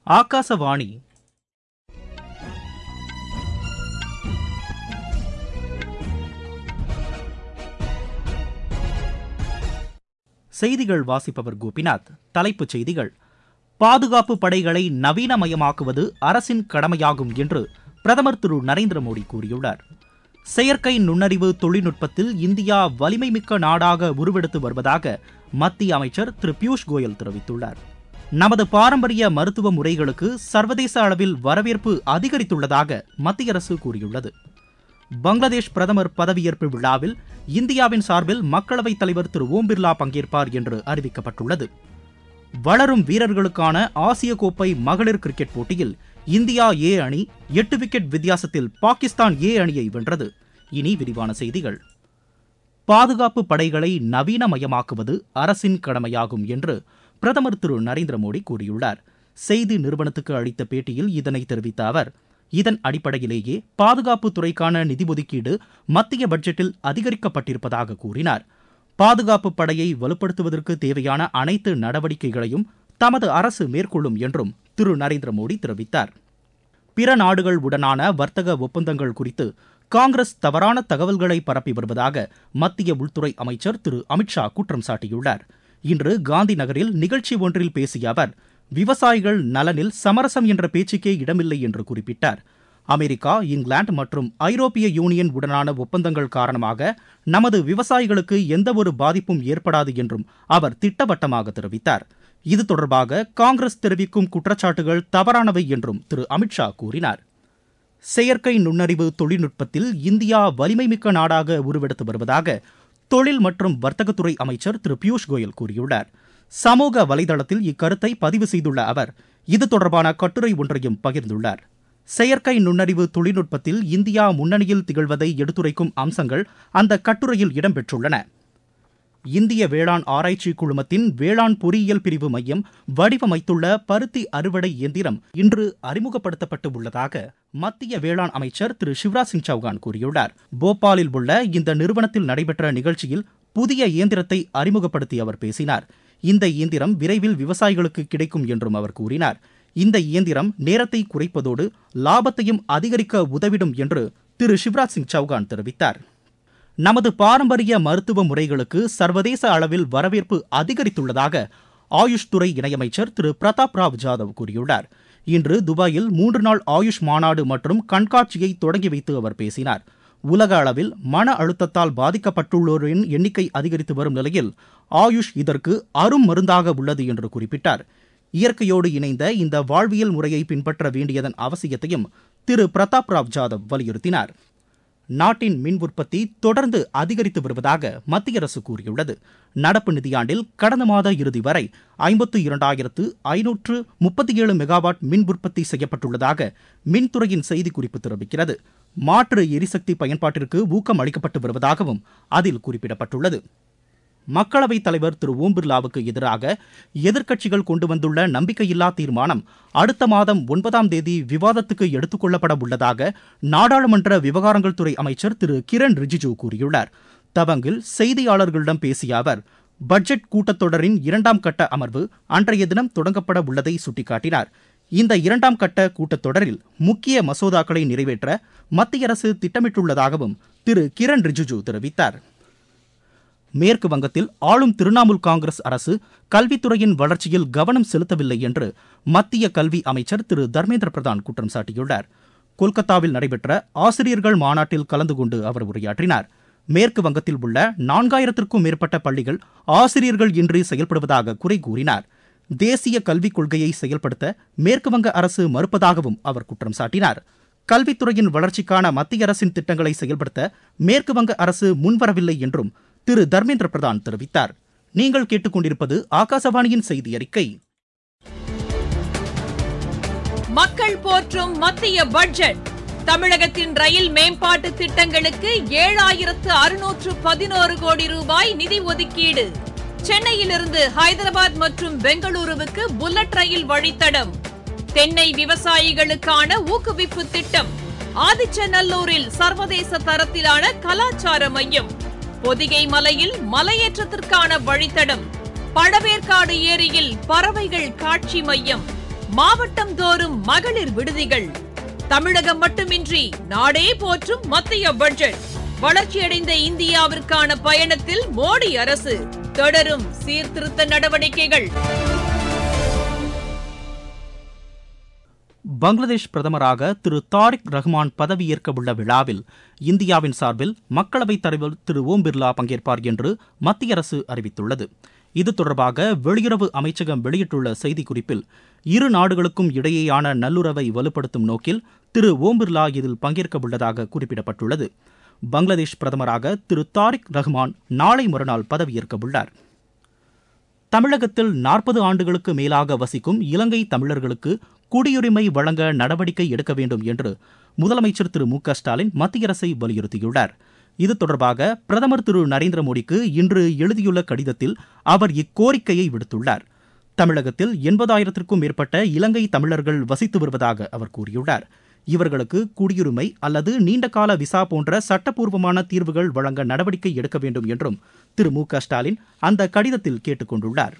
ஆகாசவாணி செய்திகள் வாசிப்பவர் கோபிநாத் தலைப்புச் செய்திகள் பாதுகாப்பு படைகளை நவீனமயமாக்குவது அரசின் கடமையாகும் என்று பிரதமர் திரு நரேந்திர மோடி கூறியுள்ளார் செயற்கை நுண்ணறிவு தொழில்நுட்பத்தில் இந்தியா வலிமை மிக்க நாடாக உருவெடுத்து வருவதாக மத்திய அமைச்சர் திரு பியூஷ் கோயல் தெரிவித்துள்ளார் நமது பாரம்பரிய மருத்துவ முறைகளுக்கு சர்வதேச அளவில் வரவேற்பு அதிகரித்துள்ளதாக மத்திய அரசு கூறியுள்ளது பங்களாதேஷ் பிரதமர் பதவியேற்பு விழாவில் இந்தியாவின் சார்பில் மக்களவைத் தலைவர் திரு ஓம் பிர்லா பங்கேற்பார் என்று அறிவிக்கப்பட்டுள்ளது வளரும் வீரர்களுக்கான ஆசிய கோப்பை மகளிர் கிரிக்கெட் போட்டியில் இந்தியா ஏ அணி எட்டு விக்கெட் வித்தியாசத்தில் பாகிஸ்தான் ஏ அணியை வென்றது இனி விரிவான செய்திகள் பாதுகாப்பு படைகளை நவீனமயமாக்குவது அரசின் கடமையாகும் என்று பிரதமர் திரு நரேந்திர மோடி கூறியுள்ளார் செய்தி நிறுவனத்துக்கு அளித்த பேட்டியில் இதனை தெரிவித்த அவர் இதன் அடிப்படையிலேயே பாதுகாப்பு துறைக்கான நிதி ஒதுக்கீடு மத்திய பட்ஜெட்டில் அதிகரிக்கப்பட்டிருப்பதாக கூறினார் பாதுகாப்பு படையை வலுப்படுத்துவதற்கு தேவையான அனைத்து நடவடிக்கைகளையும் தமது அரசு மேற்கொள்ளும் என்றும் திரு நரேந்திர மோடி தெரிவித்தார் பிற நாடுகள் உடனான வர்த்தக ஒப்பந்தங்கள் குறித்து காங்கிரஸ் தவறான தகவல்களை பரப்பி வருவதாக மத்திய உள்துறை அமைச்சர் திரு அமித்ஷா குற்றம் சாட்டியுள்ளார் இன்று காந்தி நகரில் நிகழ்ச்சி ஒன்றில் பேசிய அவர் விவசாயிகள் நலனில் சமரசம் என்ற பேச்சுக்கே இடமில்லை என்று குறிப்பிட்டார் அமெரிக்கா இங்கிலாந்து மற்றும் ஐரோப்பிய யூனியன் உடனான ஒப்பந்தங்கள் காரணமாக நமது விவசாயிகளுக்கு எந்தவொரு பாதிப்பும் ஏற்படாது என்றும் அவர் திட்டவட்டமாக தெரிவித்தார் இது தொடர்பாக காங்கிரஸ் தெரிவிக்கும் குற்றச்சாட்டுகள் தவறானவை என்றும் திரு அமித்ஷா கூறினார் செயற்கை நுண்ணறிவு தொழில்நுட்பத்தில் இந்தியா வலிமை மிக்க நாடாக உருவெடுத்து வருவதாக தொழில் மற்றும் வர்த்தகத்துறை அமைச்சர் திரு பியூஷ் கோயல் கூறியுள்ளார் சமூக வலைதளத்தில் இக்கருத்தை பதிவு செய்துள்ள அவர் இது தொடர்பான கட்டுரை ஒன்றையும் பகிர்ந்துள்ளார் செயற்கை நுண்ணறிவு தொழில்நுட்பத்தில் இந்தியா முன்னணியில் திகழ்வதை எடுத்துரைக்கும் அம்சங்கள் அந்த கட்டுரையில் இடம்பெற்றுள்ளன இந்திய வேளாண் ஆராய்ச்சி குழுமத்தின் வேளாண் பொறியியல் பிரிவு மையம் வடிவமைத்துள்ள பருத்தி அறுவடை இயந்திரம் இன்று அறிமுகப்படுத்தப்பட்டு உள்ளதாக மத்திய வேளாண் அமைச்சர் திரு சிவராஜ் சிங் சௌகான் கூறியுள்ளார் போபாலில் உள்ள இந்த நிறுவனத்தில் நடைபெற்ற நிகழ்ச்சியில் புதிய இயந்திரத்தை அறிமுகப்படுத்தி அவர் பேசினார் இந்த இயந்திரம் விரைவில் விவசாயிகளுக்கு கிடைக்கும் என்றும் அவர் கூறினார் இந்த இயந்திரம் நேரத்தை குறைப்பதோடு லாபத்தையும் அதிகரிக்க உதவிடும் என்று திரு சிவராஜ் சிங் சௌகான் தெரிவித்தார் நமது பாரம்பரிய மருத்துவ முறைகளுக்கு சர்வதேச அளவில் வரவேற்பு அதிகரித்துள்ளதாக ஆயுஷ் துறை இணையமைச்சர் திரு பிரதாப் ராவ் ஜாதவ் கூறியுள்ளார் இன்று துபாயில் மூன்று நாள் ஆயுஷ் மாநாடு மற்றும் கண்காட்சியை தொடங்கி வைத்து அவர் பேசினார் உலக அளவில் மன அழுத்தத்தால் பாதிக்கப்பட்டுள்ளோரின் எண்ணிக்கை அதிகரித்து வரும் நிலையில் ஆயுஷ் இதற்கு அரும் மருந்தாக உள்ளது என்று குறிப்பிட்டார் இயற்கையோடு இணைந்த இந்த வாழ்வியல் முறையை பின்பற்ற வேண்டியதன் அவசியத்தையும் திரு பிரதாப் ராவ் ஜாதவ் வலியுறுத்தினார் நாட்டின் மின் உற்பத்தி தொடர்ந்து அதிகரித்து வருவதாக மத்திய அரசு கூறியுள்ளது நடப்பு நிதியாண்டில் கடந்த மாத இறுதி வரை ஐம்பத்து இரண்டாயிரத்து ஐநூற்று முப்பத்தி ஏழு மெகாவாட் மின் உற்பத்தி செய்யப்பட்டுள்ளதாக மின்துறையின் செய்திக்குறிப்பு தெரிவிக்கிறது மாற்று எரிசக்தி பயன்பாட்டிற்கு ஊக்கம் அளிக்கப்பட்டு வருவதாகவும் அதில் குறிப்பிடப்பட்டுள்ளது மக்களவைத் தலைவர் திரு ஓம் பிர்லாவுக்கு எதிராக எதிர்க்கட்சிகள் கொண்டு வந்துள்ள நம்பிக்கையில்லா தீர்மானம் அடுத்த மாதம் ஒன்பதாம் தேதி விவாதத்துக்கு எடுத்துக் கொள்ளப்பட உள்ளதாக நாடாளுமன்ற விவகாரங்கள் துறை அமைச்சர் திரு கிரண் ரிஜிஜு கூறியுள்ளார் தவங்கில் செய்தியாளர்களிடம் பேசிய அவர் பட்ஜெட் கூட்டத்தொடரின் இரண்டாம் கட்ட அமர்வு அன்றைய தினம் தொடங்கப்பட உள்ளதை சுட்டிக்காட்டினார் இந்த இரண்டாம் கட்ட கூட்டத்தொடரில் முக்கிய மசோதாக்களை நிறைவேற்ற மத்திய அரசு திட்டமிட்டுள்ளதாகவும் திரு கிரண் ரிஜிஜு தெரிவித்தார் மேற்கு வங்கத்தில் ஆளும் திரிணாமுல் காங்கிரஸ் அரசு கல்வித்துறையின் வளர்ச்சியில் கவனம் செலுத்தவில்லை என்று மத்திய கல்வி அமைச்சர் திரு தர்மேந்திர பிரதான் குற்றம் சாட்டியுள்ளார் கொல்கத்தாவில் நடைபெற்ற ஆசிரியர்கள் மாநாட்டில் கலந்து கொண்டு அவர் உரையாற்றினார் மேற்கு வங்கத்தில் உள்ள நான்காயிரத்திற்கும் மேற்பட்ட பள்ளிகள் ஆசிரியர்கள் இன்றி செயல்படுவதாக குறை கூறினார் தேசிய கல்விக் கொள்கையை செயல்படுத்த மேற்கு வங்க அரசு மறுப்பதாகவும் அவர் குற்றம் சாட்டினார் கல்வித்துறையின் வளர்ச்சிக்கான மத்திய அரசின் திட்டங்களை செயல்படுத்த மேற்கு வங்க அரசு முன்வரவில்லை என்றும் திரு தர்மேந்திர பிரதான் தெரிவித்தார் நீங்கள் கேட்டுக்கொண்டிருப்பது ஆகாசவாணியின் செய்தி அறிக்கை மக்கள் போற்றும் மத்திய பட்ஜெட் தமிழகத்தின் ரயில் மேம்பாட்டு திட்டங்களுக்கு ஏழாயிரத்து அறுநூற்று பதினோரு கோடி ரூபாய் நிதி ஒதுக்கீடு சென்னையிலிருந்து ஹைதராபாத் மற்றும் பெங்களூருவுக்கு புல்லட் ரயில் வழித்தடம் தென்னை விவசாயிகளுக்கான ஊக்குவிப்பு திட்டம் ஆதிச்சநல்லூரில் சர்வதேச தரத்திலான கலாச்சார மையம் பொதிகை மலையில் மலையேற்றத்திற்கான வழித்தடம் பழவேற்காடு ஏரியில் பறவைகள் காட்சி மையம் மாவட்டம் தோறும் மகளிர் விடுதிகள் தமிழகம் மட்டுமின்றி நாடே போற்றும் மத்திய பட்ஜெட் வளர்ச்சியடைந்த இந்தியாவிற்கான பயணத்தில் மோடி அரசு தொடரும் சீர்திருத்த நடவடிக்கைகள் பங்களாதேஷ் பிரதமராக திரு தாரிக் ரஹ்மான் பதவியேற்க உள்ள விழாவில் இந்தியாவின் சார்பில் மக்களவைத் தலைவர் திரு ஓம் பிர்லா பங்கேற்பார் என்று மத்திய அரசு அறிவித்துள்ளது இது தொடர்பாக வெளியுறவு அமைச்சகம் வெளியிட்டுள்ள செய்திக்குறிப்பில் இரு நாடுகளுக்கும் இடையேயான நல்லுறவை வலுப்படுத்தும் நோக்கில் திரு ஓம் பிர்லா இதில் பங்கேற்க உள்ளதாக குறிப்பிடப்பட்டுள்ளது பங்களாதேஷ் பிரதமராக திரு தாரிக் ரஹ்மான் நாளை மறுநாள் பதவியேற்க உள்ளார் தமிழகத்தில் நாற்பது ஆண்டுகளுக்கு மேலாக வசிக்கும் இலங்கை தமிழர்களுக்கு குடியுரிமை வழங்க நடவடிக்கை எடுக்க வேண்டும் என்று முதலமைச்சர் திரு மு க ஸ்டாலின் மத்திய அரசை வலியுறுத்தியுள்ளார் இது தொடர்பாக பிரதமர் திரு நரேந்திர மோடிக்கு இன்று எழுதியுள்ள கடிதத்தில் அவர் இக்கோரிக்கையை விடுத்துள்ளார் தமிழகத்தில் எண்பதாயிரத்திற்கும் மேற்பட்ட இலங்கை தமிழர்கள் வசித்து வருவதாக அவர் கூறியுள்ளார் இவர்களுக்கு குடியுரிமை அல்லது நீண்டகால விசா போன்ற சட்டப்பூர்வமான தீர்வுகள் வழங்க நடவடிக்கை எடுக்க வேண்டும் என்றும் திரு மு க ஸ்டாலின் அந்த கடிதத்தில் கேட்டுக் கொண்டுள்ளார்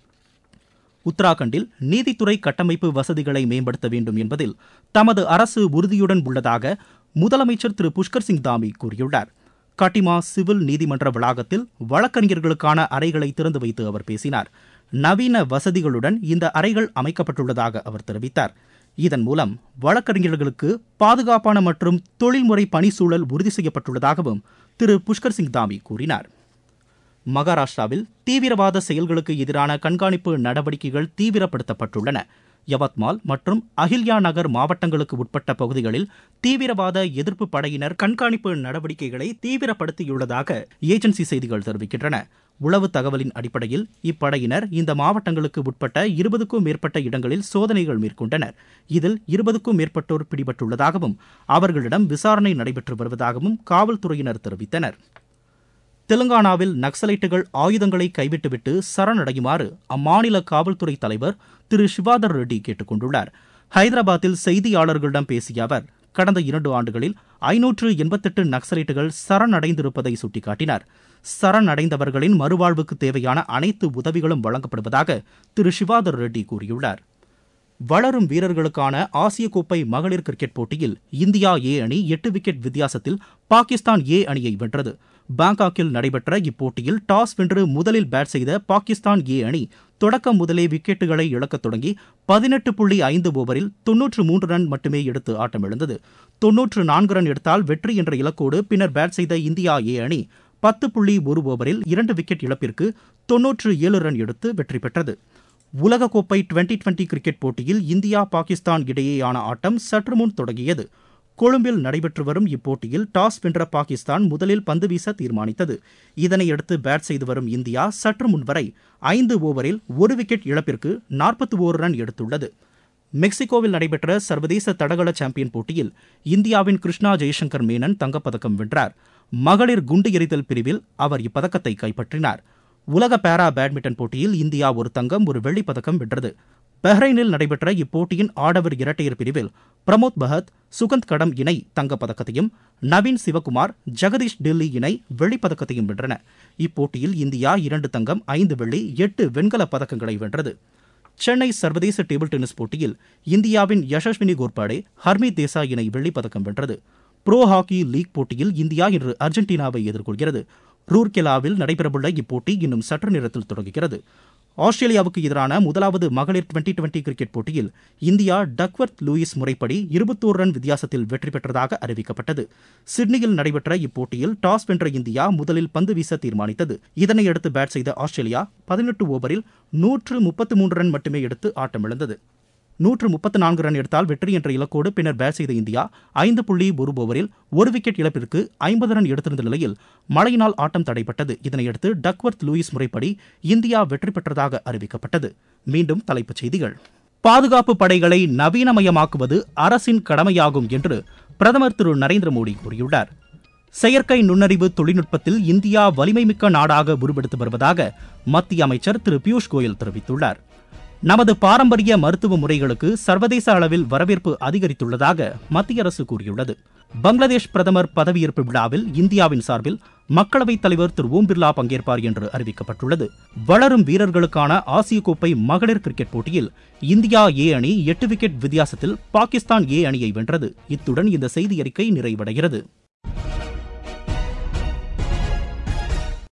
உத்தராகண்டில் நீதித்துறை கட்டமைப்பு வசதிகளை மேம்படுத்த வேண்டும் என்பதில் தமது அரசு உறுதியுடன் உள்ளதாக முதலமைச்சர் திரு புஷ்கர் சிங் தாமி கூறியுள்ளார் கட்டிமா சிவில் நீதிமன்ற வளாகத்தில் வழக்கறிஞர்களுக்கான அறைகளை திறந்து வைத்து அவர் பேசினார் நவீன வசதிகளுடன் இந்த அறைகள் அமைக்கப்பட்டுள்ளதாக அவர் தெரிவித்தார் இதன் மூலம் வழக்கறிஞர்களுக்கு பாதுகாப்பான மற்றும் தொழில்முறை பணி சூழல் உறுதி செய்யப்பட்டுள்ளதாகவும் திரு புஷ்கர் சிங் தாமி கூறினார் மகாராஷ்டிராவில் தீவிரவாத செயல்களுக்கு எதிரான கண்காணிப்பு நடவடிக்கைகள் தீவிரப்படுத்தப்பட்டுள்ளன யவத்மால் மற்றும் அகில்யா நகர் மாவட்டங்களுக்கு உட்பட்ட பகுதிகளில் தீவிரவாத எதிர்ப்பு படையினர் கண்காணிப்பு நடவடிக்கைகளை தீவிரப்படுத்தியுள்ளதாக ஏஜென்சி செய்திகள் தெரிவிக்கின்றன உளவு தகவலின் அடிப்படையில் இப்படையினர் இந்த மாவட்டங்களுக்கு உட்பட்ட இருபதுக்கும் மேற்பட்ட இடங்களில் சோதனைகள் மேற்கொண்டனர் இதில் இருபதுக்கும் மேற்பட்டோர் பிடிபட்டுள்ளதாகவும் அவர்களிடம் விசாரணை நடைபெற்று வருவதாகவும் காவல்துறையினர் தெரிவித்தனர் தெலுங்கானாவில் நக்சலைட்டுகள் ஆயுதங்களை கைவிட்டுவிட்டு சரணடையுமாறு அம்மாநில காவல்துறை தலைவர் திரு சிவாதர் ரெட்டி கேட்டுக் கொண்டுள்ளார் ஹைதராபாத்தில் செய்தியாளர்களிடம் பேசிய அவர் கடந்த இரண்டு ஆண்டுகளில் ஐநூற்று எண்பத்தெட்டு நக்சலைட்டுகள் சரணடைந்திருப்பதை சுட்டிக்காட்டினார் சரணடைந்தவர்களின் மறுவாழ்வுக்கு தேவையான அனைத்து உதவிகளும் வழங்கப்படுவதாக திரு சிவாதர் ரெட்டி கூறியுள்ளார் வளரும் வீரர்களுக்கான ஆசிய கோப்பை மகளிர் கிரிக்கெட் போட்டியில் இந்தியா ஏ அணி எட்டு விக்கெட் வித்தியாசத்தில் பாகிஸ்தான் ஏ அணியை வென்றது பாங்காக்கில் நடைபெற்ற இப்போட்டியில் டாஸ் வென்று முதலில் பேட் செய்த பாகிஸ்தான் ஏ அணி தொடக்கம் முதலே விக்கெட்டுகளை இழக்கத் தொடங்கி பதினெட்டு புள்ளி ஐந்து ஓவரில் தொன்னூற்று மூன்று ரன் மட்டுமே எடுத்து ஆட்டமிழந்தது தொன்னூற்று நான்கு ரன் எடுத்தால் வெற்றி என்ற இலக்கோடு பின்னர் பேட் செய்த இந்தியா ஏ அணி பத்து புள்ளி ஒரு ஓவரில் இரண்டு விக்கெட் இழப்பிற்கு தொன்னூற்று ஏழு ரன் எடுத்து வெற்றி பெற்றது உலகக்கோப்பை டுவெண்டி டுவெண்டி கிரிக்கெட் போட்டியில் இந்தியா பாகிஸ்தான் இடையேயான ஆட்டம் சற்று முன் தொடங்கியது கொழும்பில் நடைபெற்று வரும் இப்போட்டியில் டாஸ் வென்ற பாகிஸ்தான் முதலில் பந்து வீச தீர்மானித்தது இதனையடுத்து பேட் செய்து வரும் இந்தியா சற்று முன்வரை ஐந்து ஓவரில் ஒரு விக்கெட் இழப்பிற்கு நாற்பத்தி ஓரு ரன் எடுத்துள்ளது மெக்சிகோவில் நடைபெற்ற சர்வதேச தடகள சாம்பியன் போட்டியில் இந்தியாவின் கிருஷ்ணா ஜெய்சங்கர் மேனன் தங்கப்பதக்கம் வென்றார் மகளிர் குண்டு எறிதல் பிரிவில் அவர் இப்பதக்கத்தை கைப்பற்றினார் உலக பாரா பேட்மிண்டன் போட்டியில் இந்தியா ஒரு தங்கம் ஒரு வெள்ளிப் பதக்கம் வென்றது பஹ்ரைனில் நடைபெற்ற இப்போட்டியின் ஆடவர் இரட்டையர் பிரிவில் பிரமோத் பஹத் சுகந்த் கடம் இணை தங்கப்பதக்கத்தையும் நவீன் சிவகுமார் ஜெகதீஷ் டெல்லி இணை வெள்ளிப் பதக்கத்தையும் வென்றன இப்போட்டியில் இந்தியா இரண்டு தங்கம் ஐந்து வெள்ளி எட்டு வெண்கலப் பதக்கங்களை வென்றது சென்னை சர்வதேச டேபிள் டென்னிஸ் போட்டியில் இந்தியாவின் யசஸ்வினி கோர்பாடே ஹர்மீத் தேசாய் இணை வெள்ளிப் பதக்கம் வென்றது ப்ரோ ஹாக்கி லீக் போட்டியில் இந்தியா இன்று அர்ஜென்டினாவை எதிர்கொள்கிறது ரூர்கெலாவில் நடைபெறவுள்ள இப்போட்டி இன்னும் சற்று நேரத்தில் தொடங்குகிறது ஆஸ்திரேலியாவுக்கு எதிரான முதலாவது மகளிர் டுவெண்டி டுவெண்டி கிரிக்கெட் போட்டியில் இந்தியா டக்வர்த் லூயிஸ் முறைப்படி இருபத்தோரு ரன் வித்தியாசத்தில் வெற்றி பெற்றதாக அறிவிக்கப்பட்டது சிட்னியில் நடைபெற்ற இப்போட்டியில் டாஸ் வென்ற இந்தியா முதலில் பந்து வீச தீர்மானித்தது இதனையடுத்து பேட் செய்த ஆஸ்திரேலியா பதினெட்டு ஓவரில் நூற்று முப்பத்து மூன்று ரன் மட்டுமே எடுத்து ஆட்டமிழந்தது நூற்று முப்பத்து நான்கு ரன் எடுத்தால் வெற்றி என்ற இலக்கோடு பின்னர் பேட் செய்த இந்தியா ஐந்து புள்ளி ஒரு ஓவரில் ஒரு விக்கெட் இழப்பிற்கு ஐம்பது ரன் எடுத்திருந்த நிலையில் மழையினால் ஆட்டம் தடைப்பட்டது இதனையடுத்து டக்வர்த் லூயிஸ் முறைப்படி இந்தியா வெற்றி பெற்றதாக அறிவிக்கப்பட்டது மீண்டும் தலைப்புச் செய்திகள் பாதுகாப்பு படைகளை நவீனமயமாக்குவது அரசின் கடமையாகும் என்று பிரதமர் திரு நரேந்திர மோடி கூறியுள்ளார் செயற்கை நுண்ணறிவு தொழில்நுட்பத்தில் இந்தியா வலிமைமிக்க நாடாக உருவெடுத்து வருவதாக மத்திய அமைச்சர் திரு பியூஷ் கோயல் தெரிவித்துள்ளார் நமது பாரம்பரிய மருத்துவ முறைகளுக்கு சர்வதேச அளவில் வரவேற்பு அதிகரித்துள்ளதாக மத்திய அரசு கூறியுள்ளது பங்களாதேஷ் பிரதமர் பதவியேற்பு விழாவில் இந்தியாவின் சார்பில் மக்களவைத் தலைவர் திரு ஓம் பிர்லா பங்கேற்பார் என்று அறிவிக்கப்பட்டுள்ளது வளரும் வீரர்களுக்கான ஆசிய கோப்பை மகளிர் கிரிக்கெட் போட்டியில் இந்தியா ஏ அணி எட்டு விக்கெட் வித்தியாசத்தில் பாகிஸ்தான் ஏ அணியை வென்றது இத்துடன் இந்த செய்தி அறிக்கை நிறைவடைகிறது